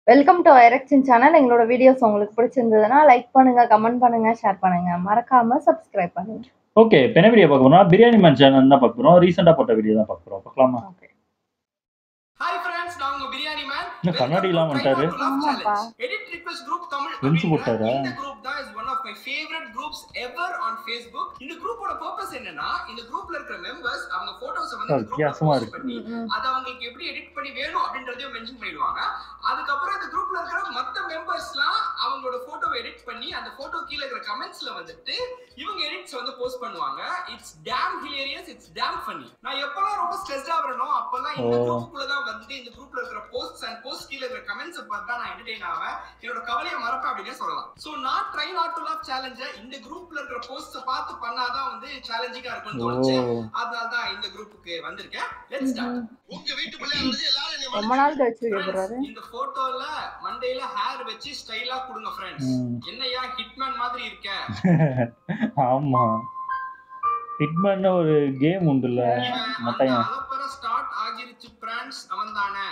Welcome to erection channel எங்களோட videos உங்களுக்கு பிடிச்சிருந்ததுன்னா லைக் பண்ணுங்க கமெண்ட் பண்ணுங்க ஷேர் பண்ணுங்க மறக்காம சப்ஸ்கிரைப் பண்ணுங்க ஓகே இப்போ என்ன வீடியோ பார்க்க போறோம் பிரியாணி மேன் சேனல் தான் பார்க்க போறோம் ரீசெண்டாக போட்ட வீடியோ தான் பார்க்க போறோம் பார்க்கலாமா ஓகே ஹாய் ஃப்ரெண்ட்ஸ் நான் உங்க பிரியாணி மேன் இன்னும் கண்ணாடி இல்லாம வந்துட்டாரு. ஆமாப்பா. Edit request group Tamil Lens அப்படின்ற போட்டாரா? இந்த குரூப் தான் is one of my favourite groups ever on Facebook இந்த குரூப்போட பர்பஸ் என்னன்னா இந்த குரூப்ல இருக்கிற மெம்பர்ஸ் அவங்க போட்டோஸ் வந்து இந்த groupல வித்தியாசமா post இருக்கு. பண்ணி அது அவங்களுக்கு எப்படி எடிட் பண்ணி வேணும் அப்படின்றதையும் மென்ஷன் பண்ணிடுவாங்க அதுக்கப்புறம் இந்த குரூப்ல இருக்கிற மத்த மெம்பர்ஸ்லாம் அவங்களோட போட்டோவை எடிட் பண்ணி அந்த போட்டோ கீழ இருக்கிற கமெண்ட்ஸ்ல வந்துட்டு இவங்க எடிட்ஸ் வந்து போஸ்ட் பண்ணுவாங்க it's damn hilarious it's damn funny நான் எப்பலாம் ரொம்ப ஸ்ட்ரெஸ்ட் ஆவறனோ அப்பலாம் இந்த ஓ. குரூப்புக்குள்ள தான் வந்து இந்த குரூப்ல இருக்கிற போஸ்ட்ஸ் அண்ட் போஸ்ட் கீழ இருக்கிற கமெண்ட்ஸ் பார்த்து தான் நான் என்டர்டெயின் ஆவேன் என்னோட கவலையை மறப்பேன் அப்படின்னே சொல்லலாம் சோ நான் try not to laugh challenge இந்த குரூப்ல இருக்கிற போஸ்ட் பார்த்து பண்ணாதான் வந்து சேலஞ்சிங்கா இருக்கும்னு ஓ தோணுச்சு அதனால தான் இந்த குரூப்புக்கு வந்திருக்கேன் லெட்ஸ் ஸ்டார்ட் உங்க வீட்டு பிள்ளையா வந்து எல்லாரும் என்னை ரொம்ப நாள் கழிச்சு வீடியோ போடுறாரு Friends, இந்த போட்டோல மண்டையில ஹேர் வச்சு ஸ்டைலா கொடுங்க ஃப்ரெண்ட்ஸ் ம். என்னையா ஹிட்மேன் மாதிரி இருக்க ஆமா ஹிட்மேன் ஒரு கேம் உண்டுல்ல இவன் அந்த மட்டையன் அலப்பற ஸ்டார்ட் ஆகிருச்சு பிரான்ஸ் அவன் தானே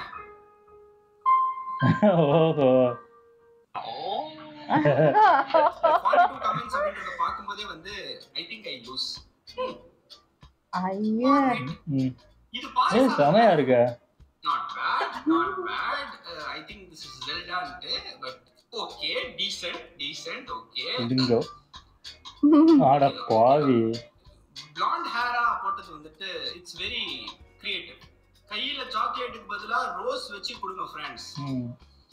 ஓஹோ கமெண்ட்ஸ் அப்படின்றத பார்க்கும்போதே வந்து ஐ திங்க் ஐ லூஸ் ஐயா ம். இது ஏய் செமையா பாரு இருக்க not bad not bad I think this is well done but okay decent decent okay இதுங்கோ ஆட பாவி பிளாண்ட் ஹேரா போட்டது வந்துட்டு இட்ஸ் வெரி கிரியேட்டிவ் கையில சாக்லேட்டுக்கு பதிலா ரோஸ் வச்சு கொடுங்க ஃப்ரெண்ட்ஸ் ம்.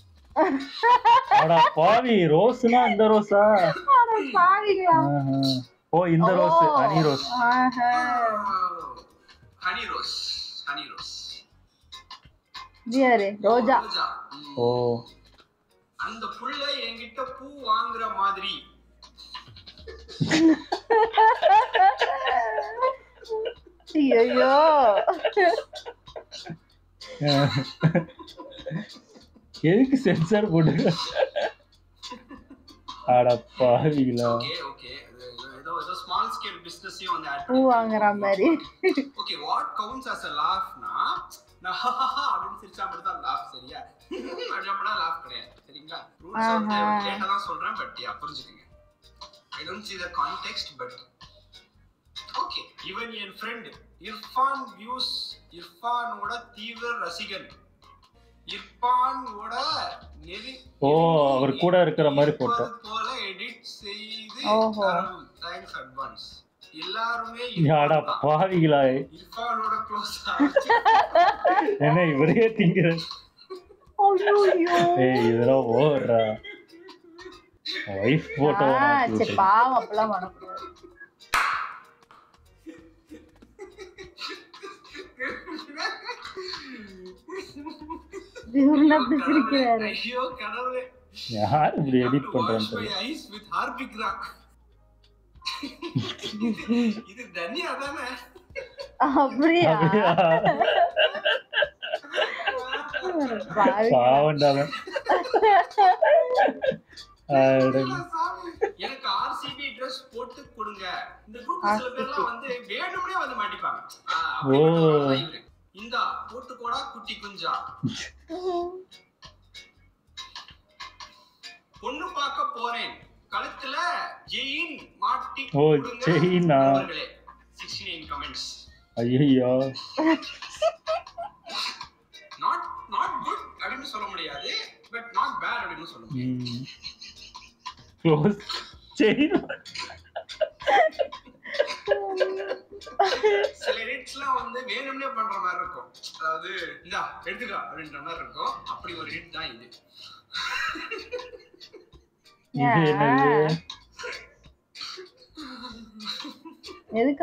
அட பாவி ரோஸ்னா இந்த ரோஸா பாருங்களா ஆஹா. ஓ இந்த rose honey rose honey rose honey rose ஜியாரு ரோஜா ரோஜா ம். ஓ அந்த புள்ள என்கிட்ட பூ வாங்குற மாதிரி ஐயோ எதுக்கு சென்சார் போட்டு அட பாவிங்களா ஓகே ஓகே ஏதோ ஏதோ ஸ்மால் ஸ்கேல் பிசினஸையும் வந்து ஆட் பூ வாங்குற மாதிரி okay what counts as a லாஃப்னா நான் ஹஹஹா அப்படின்னு சிரிச்சா மட்டும் தான் லாஃப் சரியா அப்படின்னா லாஃப் கிடையாது சரிங்களா ரூல்ஸ் வந்து ஆஹா. லேட்டா தான் சொல்றேன் பட் யா புரிஞ்சுக்கங்க I don't see the context but okay இவன் என் ஃப்ரெண்ட் இர்ஃபான் வியூஸ் இர்ஃபானோட தீவிர ரசிகன் இர்ஃபானோட நெறி ஓ, அவர் கூட இருக்கிற மாதிரி photo. இருப்பது போல எடிட் செய்து ஓஹோ. தேங்க்ஸ் அட்வான்ஸ் எல்லாருமே அட இர்ஃபான் தான். பாவிங்களா இர்ஃபானோட க்ளோஸ் என்ன இவரே திங்கிற ஐயோ ஏய் இதெல்லாம் ஓடுறா ஒய்ஃப் போட்டோ சரி பாவம் அப்பெல்லாம் பண்ணக்கூடாது இவரு அப்படி சிரிக்கிறாரு ஐயோ கடவுளே யார் இப்படி எடிட் Have to wash பண்றான்னு my தெரியல eyes with Harpic rock. இது தனியா தானே அப்படியா அப்படியா? பாருங்க பாவண்டாம அட, எனக்கு ஆர்சிபி Dress போட்டு கொடுங்க இந்த குரூப்ல சில பேர்லாம் வந்து வேணும்னே வந்து மாட்டிப்பாங்க ஆ, அப்படிப்பட்டவங்க தான் இவரு. இந்தா போட்டு போடா குட்டி குஞ்சா பொண்ணு பார்க்க போறேன் கழுத்துல ஜெயின் மாட்டி ஓ, கொடுங்க செயினா? நண்பர்களே. 69 comments. ஐயோ not not good அப்படின்னு சொல்ல முடியாது பட் நாட் பேட் அப்படின்னு சொல்ல முடியாது க்ளோஸ் செயின் சில எடிட்ஸ்லாம் வந்து வேணும்னே பண்ற மாதிரி இருக்கும் அதாவது இந்தா எடுத்துக்கா அப்படின்ற மாதிரி இருக்கும் அப்படி ஒரு எடிட் தான் இது இது என்னது எதுக்கு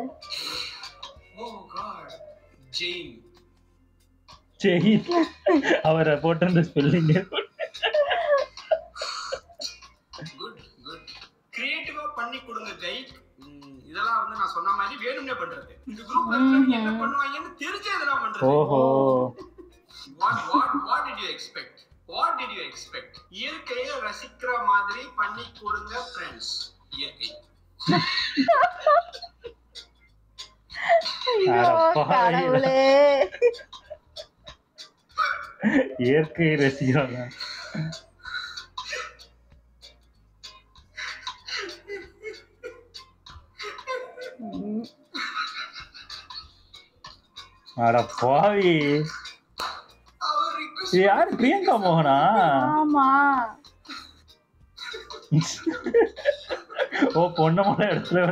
ஓ காட் ஜெயின் செயின் அவரை போட்டிருந்த ஸ்பெல்லிங் குட் குட் கிரியேட்டிவா பண்ணி கொடுங்க கை இதெல்லாம் வந்து நான் சொன்ன மாதிரி வேணும்னே பண்றது இந்த குரூப்ல இருக்கிறவங்க என்ன பண்ணுவாங்கன்னு தெரிஞ்சே இதெல்லாம் பண்றது ஓஹோ what what what did you expect what did you expect இயற்கையை ரசிக்கிற மாதிரி பண்ணி கொடுங்க ஃப்ரெண்ட்ஸ் இயற்கை ஐயோ அட பாவிகளா. கடவுளே இயற்கை ரசிகராங்க ம். அட பாவி அவர் request இது யாரு பிரியங்கா மோகனா ஆமா ஓ பொண்ணமான இடத்துல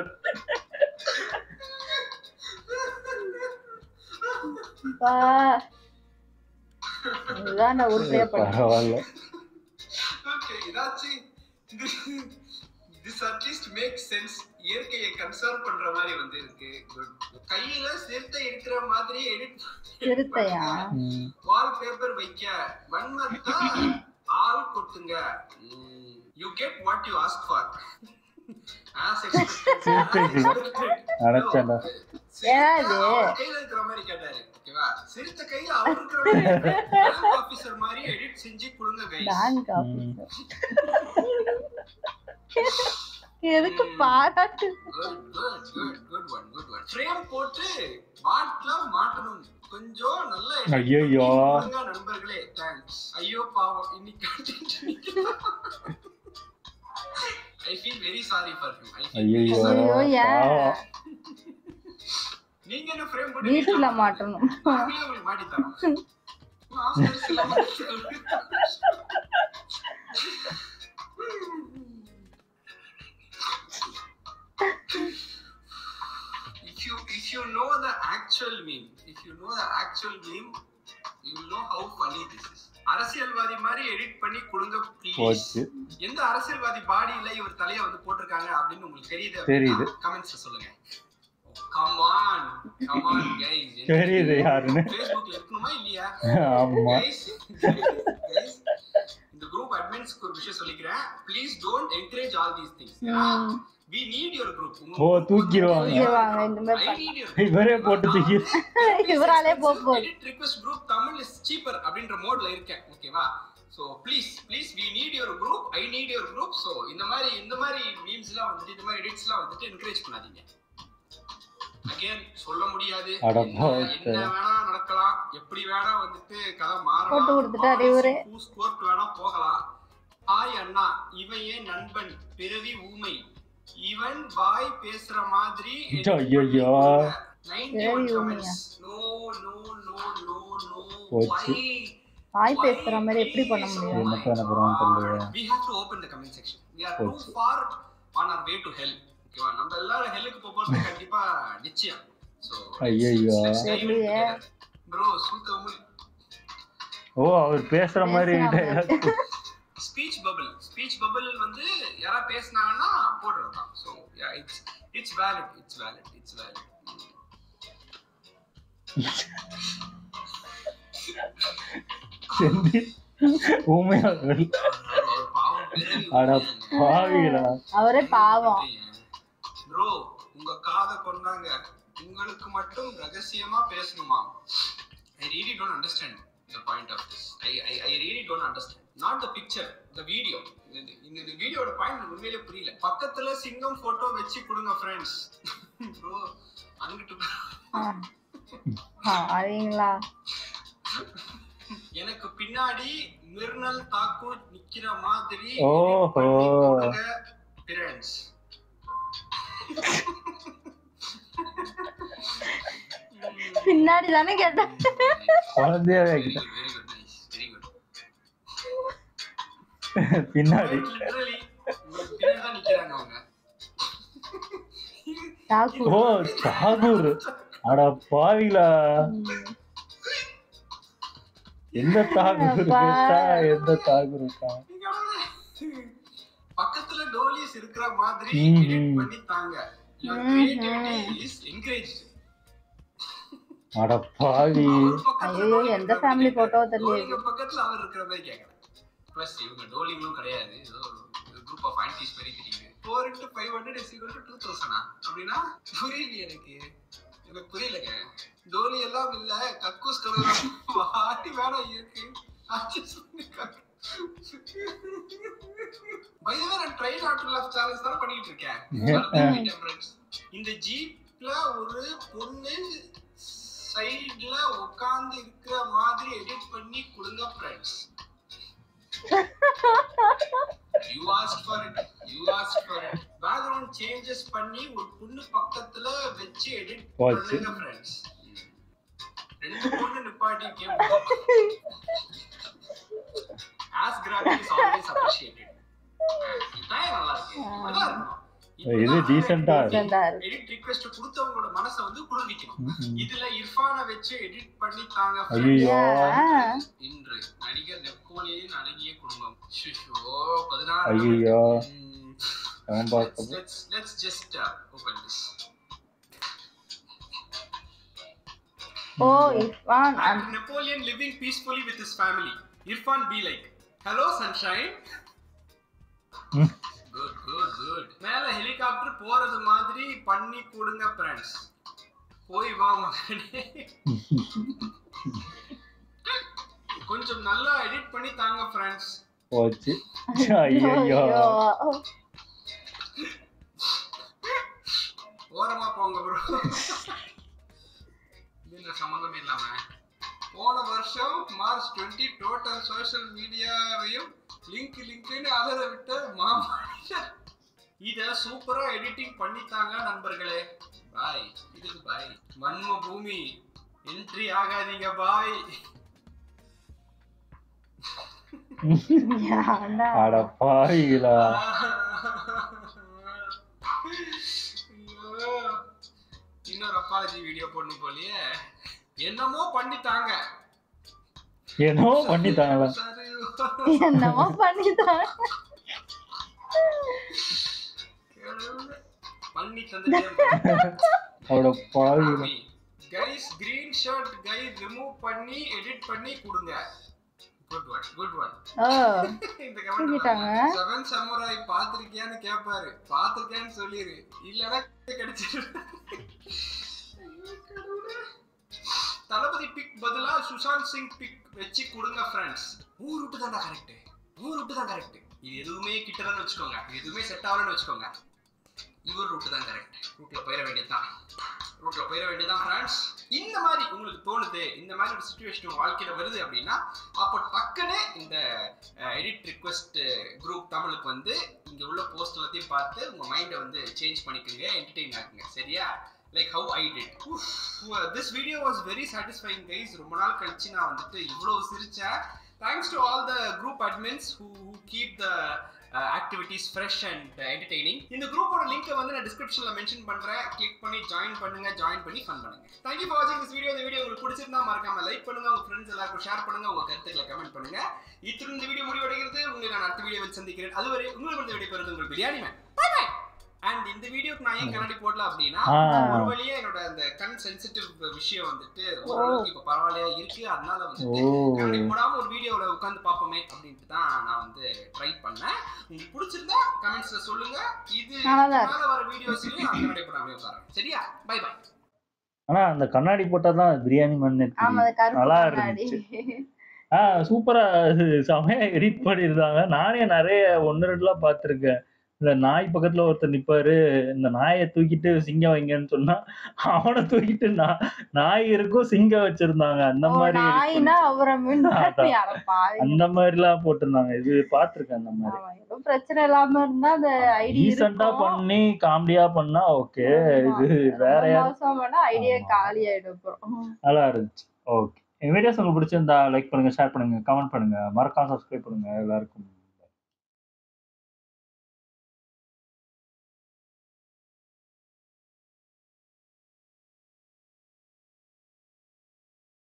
பா இதுதான் நான் உருப்படியா பண்ணேன் பரவாயில்ல ஓகே இதாச்சும் திஸ் அட்லீஸ்ட் மேக் சென்ஸ் இயற்கையை கன்சர்வ் பண்ற மாதிரி வந்து இருக்கு குட் கையில சிறுத்தை இருக்கிற மாதிரி எடிட் சிறுத்தையா? வால் பேப்பர் வைக்க வன்மத்தா ஆள் கொட்டுங்க you get what you ask for சிறுத்தைக்கு நினைச்சேன்டா. ஏது? கையில இருக்கிற மாதிரி கேட்டாரு ஓகேவா சிறுத்தை கையில அவர் இருக்கிற மாதிரி ஆபீசர் மாதிரி எடிட் செஞ்சு கொடுங்க கைஸ் பேங்க் ஆபீசர் எதுக்கு பாராட்டு good good good good one good one frame போட்டு பாட்லாம் மாட்டணும் கொஞ்சம் நல்ல edit ஐயையோ. பண்ணி கொடுங்க நண்பர்களே தேங்க்ஸ் ஐயோ பாவம் இன்னைக்கு I feel very sorry for him I ஐயோ ஐயோ, ஏன்? பாவம். நீங்க என்ன ஃப்ரேம் போட்டு வீட்டுல மாட்டணும் நாங்களே உங்களுக்கு மாட்டி தரோம் Oscars எல்லாம் மாட்டி if you if you know the actual meme if you know the actual meme you will know how funny this is அரசியல்வாதி மாதிரி எடிட் பண்ணி கொடுங்க ப்ளீஸ் போச்சு எந்த அரசியல்வாதி பாடியில இவர் தலைய வந்து போட்டிருக்காங்க அப்படின்னு உங்களுக்கு தெரியுது தெரியுது. கமெண்ட்ஸ்ல சொல்லுங்க come on come on guys தெரியுது யாருன்னு. ஃபேஸ்புக்ல இருக்கணுமா இல்லையா ஆமா Guys, guys, இந்த குரூப் அட்மின்ஸ்க்கு ஒரு விஷயம் சொல்லிக்கிறேன் please don't encourage all these things hmm. We need your group ஓ, தூக்கிடுவாங்க. தூக்கிடுவாங்க, இந்த மாதிரி ஐ பண்ணா. நீட் யுவர் இவரே போட்டு தூக்கி இவராலே போக போகுது edit request group Tamil is cheaper அப்படின்ற மோட்ல இருக்கேன் ஓகேவா so please please we need your group I need your group so இந்த மாதிரி இந்த மாதிரி மீம்ஸ்லாம் வந்துட்டு இந்த மாதிரி எடிட்ஸ்லாம் வந்துட்டு என்கரேஜ் பண்ணாதீங்க அகைன் சொல்ல முடியாது அட என்ன போச்சு. என்ன வேணா நடக்கலாம் எப்படி வேணா வந்துட்டு கதை மாறலாம் போட்டு கொடுத்துட்டாரு இவரு. ஸ்கோர்க்கு வேணா போகலாம் ஹாய் அண்ணா இவன் ஏன் நண்பன் பிறவி ஊமை இவன் வாய் பேசுற மாதிரி edit ஐயோ, ஐயோ. பண்ணிக்கோங்க. 91 பிறவி comments. No, no, no, no, no. போச்சு. Why? வாய் Why பேசுற மாதிரி எப்படி பண்ண please? முடியும் என்ன Oh my பண்ண போறோம்னு God. தெரியலையே. We have to open the comment section. We are too போச்சு. far on our way to hell. ஓகேவா நம்ம எல்லாரும் ஹெல்லுக்கு போறது கண்டிப்பா நிச்சயம் சோ ஐயையோ. தெரியலையே. ப்ரோ சூத்த ஓ அவர் பேசுற மாதிரி பேசுற மாதிரி. ஸ்பீச் பபிள் ஸ்பீச் பபிள் வந்து யாரா பேசுனாங்கன்னா போடுறது தான் so it's it's valid it's valid it's valid செந்தி ஊமையா வருது. அட பாவிகளா அவரே பாவம் ப்ரோ உங்க காதை கொண்டாங்க உங்களுக்கு மட்டும் ரகசியமா பேசணுமா I really don't understand the point of this I I I really don't understand not the picture the video இந்த இந்த வீடியோட பாயிண்ட் எனக்கு உண்மையிலே புரியல பக்கத்துல சிங்கம் போட்டோ வச்சு கொடுங்க ஃப்ரெண்ட்ஸ் ப்ரோ அங்கிட்டு ஆ. ஆ, அறிவீங்களா எனக்கு பின்னாடி மிர்னல் தாக்கூர் நிக்கிற மாதிரி ஓஹோ. பிரெண்ட்ஸ் பின்னாடி தானே கேட்டேன் குழந்தையா வெரி கிட்ட good very good nice very good பின்னாடி லிட்டரலி பின்னாடி தான் நிக்கிறாங்க அவங்க தாக்கூர் ஓ தாகூர் அட பாவிகளா எந்த தாகூர் அப்பா. இருக்கா எந்த தாகூர் இருக்கா பக்கத்துல டோலிஸ் இருக்கிற மாதிரி ம்ஹும். எடிட் பண்ணி தாங்க your creativity is encouraged அட பாவி அவர் பக்கத்துல ஐயோ, டோலி எந்த இருக்கிற family மாதிரி photo கேக்குறேன். தெரியல. டோலிங்க பக்கத்துல அவர் இருக்கிற மாதிரி கேக்குறேன் பிளஸ் இவங்க டோலிங்களும் கிடையாது ஏதோ குரூப் ஆஃப் ஆன்டிஸ் மாதிரி தெரியுது four into five hundred is equal to two தௌசண்டா அப்படின்னா புரியல எனக்கு எனக்கு புரியலங்க டோலி எல்லாம் இல்ல கக்கூஸ் கலர் வாட்டி வேணா இருக்கு adjust பண்ணிருக்காங்க. By the way, நான் try not to laugh challenge தான் பண்ணிட்டு இருக்கேன். Further my temperance. இந்த ஜீப்ல ஒரு பொண்ணு சைடுல உட்கார்ந்து இருக்கிற மாதிரி எடிட் பண்ணி கொடுங்க ஃப்ரெண்ட்ஸ் பொண்ணு பக்கத்துல வச்சு எடிட் போச்சு. பண்ணுங்க ஃப்ரெண்ட்ஸ் ரெண்டு பொண்ணு நிப்பாட்டி game as graphic is always appreciated இதான் நல்லா இருக்கு நல்லா இருக்கும் இது decent ஆ இருக்கு. Decent ஆ இருக்கு. எடிட் ரிக்வெஸ்ட் கொடுத்தவங்களோட மனசை வந்து குளிர்விக்கணும் ம்ம். இதுல இர்ஃபானை வச்சு எடிட் பண்ணி தாங்க friends. ஐயோ ஏன்? இன்று நடிகர் நெப்போலியன் அழகிய குடும்பம் ஷிஷோ பதினாறு ஐயையோ. ம். அவன் let's, பார்க்க let's let's just uh, open this oh Irfan and Napoleon living peacefully with his family Irfan be like hello sunshine ம். good good good மேல ஹெலிகாப்டர் போறது மாதிரி பண்ணி கொடுங்க ஃப்ரெண்ட்ஸ் போய் வா மகனே கொஞ்சம் நல்லா எடிட் பண்ணி தாங்க ஃப்ரெண்ட்ஸ் போச்சு ஐயோ ஐயோ. ஓரமா போங்க ப்ரோ இதுல சம்மந்தம் இல்லாம போன வருஷம் மார்ச் டுவெண்ட்டி டோட்டல் சோஷியல் மீடியாவையும் லிங்க் லிங்க்னு அலற விட்ட மாமனிதர் இத சூப்பரா எடிட்டிங் பண்ணித்தாங்க நண்பர்களே பாய் இதுக்கு பாய் மன்ம பூமி என்ட்ரி ஆகாதீங்க பாய் ஏன்டா? அட பாவிகளா ஐயோ. இன்னொரு அப்பாலஜி வீடியோ போடணும் போலயே என்னமோ பண்ணித்தாங்க என்னவோ பண்ணிட்டாங்களா சரி. என்னமோ பண்ணிட்டான் கடவுளே. பண்ணி தந்துட்டேன் அட பாவிகளா கைஸ் கிரீன் ஷர்ட் கை ரிமூவ் பண்ணி எடிட் பண்ணி கொடுங்க குட் ஒன் குட் ஒன் ஓ இந்த தூக்கிட்டாங்க. கமெண்ட் செவன் சமுராய் பாத்திருக்கியான்னு கேட்பாரு பாத்திருக்கேன்னு சொல்லிரு இல்லனா கிடைச்சிரு ஐயோ, கடவுளே. தளபதி பிக் பதிலா சுஷாந்த் சிங் பிக் வச்சு கொடுங்க ஃப்ரெண்ட்ஸ் ஊர் விட்டு தான் கரெக்ட் ஊர் விட்டு தான் கரெக்ட் இது எதுவுமே கிட்டலன்னு வச்சுக்கோங்க இது எதுவுமே செட் ஆகலன்னு வச்சுக்கோங்க இவர் ரூட்டு தான் கரெக்ட் ரூட்ல போயிட வேண்டியதுதான் ரூட்ல போயிட வேண்டியதுதான் ஃப்ரெண்ட்ஸ் இந்த மாதிரி உங்களுக்கு தோணுது இந்த மாதிரி ஒரு சுச்சுவேஷன் உங்க வாழ்க்கையில வருது அப்படின்னா அப்போ டக்குன்னு இந்த எடிட் ரிக்வெஸ்ட் குரூப் தமிழுக்கு வந்து இங்க உள்ள போஸ்ட் எல்லாத்தையும் பார்த்து உங்க மைண்டை வந்து சேஞ்ச் பண்ணிக்கோங்க என்டர்டெயின் ஆகுங்க சரியா like how I did this video was very satisfying guys ரொம்ப நாள் கழிச்சு நான் வந்துட்டு இவ்வளவு சிரிச்சேன் thanks to all the group admins who keep the activities fresh and entertaining இந்த குரூப்போட லிங்கை வந்து நான் டிஸ்கிரிப்ஷனில் மென்ஷன் பண்ணுறேன் கிளிக் பண்ணி ஜாயின் பண்ணுங்க ஜாயின் பண்ணி ஃபன் பண்ணுங்க தேங்க்யூ ஃபார் வாட்சிங் திஸ் வீடியோ இந்த வீடியோ உங்களுக்கு பிடிச்சிருந்தா மறக்காம லைக் பண்ணுங்க உங்க ஃப்ரெண்ட்ஸ் எல்லாருக்கும் ஷேர் பண்ணுங்க உங்க கருத்துக்களை கமெண்ட் பண்ணுங்க இத்துடன் இந்த வீடியோ முடிவடைகிறது உங்களை நான் அடுத்த வீடியோவில் சந்திக்கிறேன் அதுவரை உங்களுக்கு இந்த வீடியோ பெறுது உங்கள் பிரியாணி மேன் அண்ட் இந்த வீடியோக்கு நான் ஏன் கண்ணாடி போடல அப்படின்னா ஆ. ஒரு வழியா என்னோட அந்த கண் சென்சிட்டிவ் விஷயம் வந்துட்டு ஓரளவுக்கு இப்ப பரவாயில்லையா இருக்கு அதனால வந்துட்டு ஓ கண்ணாடி போடாம ஒரு வீடியோல உட்காந்து பார்ப்போமே அப்படின்ட்டு தான் நான் வந்து ட்ரை பண்ணேன் உங்களுக்கு பிடிச்சிருந்தா கமெண்ட்ஸ்ல சொல்லுங்க இது நல்லாதான் மேல வர வீடியோஸ்லயும் நான் கண்ணாடி போடாம உட்காரேன் சரியா பை பை ஆனா அந்த கண்ணாடி போட்டாதான் பிரியாணி மண்ணு ஆமா அது கருப்பு நல்லா கண்ணாடி ஆ சூப்பரா செமையா எடிட் பண்ணியிருந்தாங்க நானே நிறைய ஒன்னு ரெண்டுலாம் பார்த்துருக்கேன் இந்த நாய் பக்கத்துல ஒருத்தர் நிப்பாரு இந்த நாயை தூக்கிட்டு சிங்கம் வைங்கன்னு சொன்னா அவனை தூக்கிட்டு நா- நாய் இருக்கும் சிங்கம் வச்சிருந்தாங்க அந்த ஓ, மாதிரி edit நாயினா பண்ணி- அவரை மீன் அதான். அடப்பாவி அந்த மாதிரி எல்லாம் போட்டிருந்தாங்க இது பார்த்திருக்கேன் அந்த மாதிரி ஆமா, எதுவும் பிரச்சனை இல்லாம இருந்தா அந்த ஐடி ரீசெண்டா பண்ணி காமெடியா பண்ணா ஓகே இது வேற யாரும் மோசம் பண்ணா ஐடியா ஆமா. காலி ஆயிடும் அப்புறம் நல்லா இருந்துச்சு ஓகே என் வீடியோஸ் உங்களுக்கு பிடிச்சிருந்தா லைக் பண்ணுங்க ஷேர் பண்ணுங்க கமெண்ட் பண்ணுங்க மறக்காம சப்ஸ்கிரைப் பண்ணுங்க எல்லாருக்கும்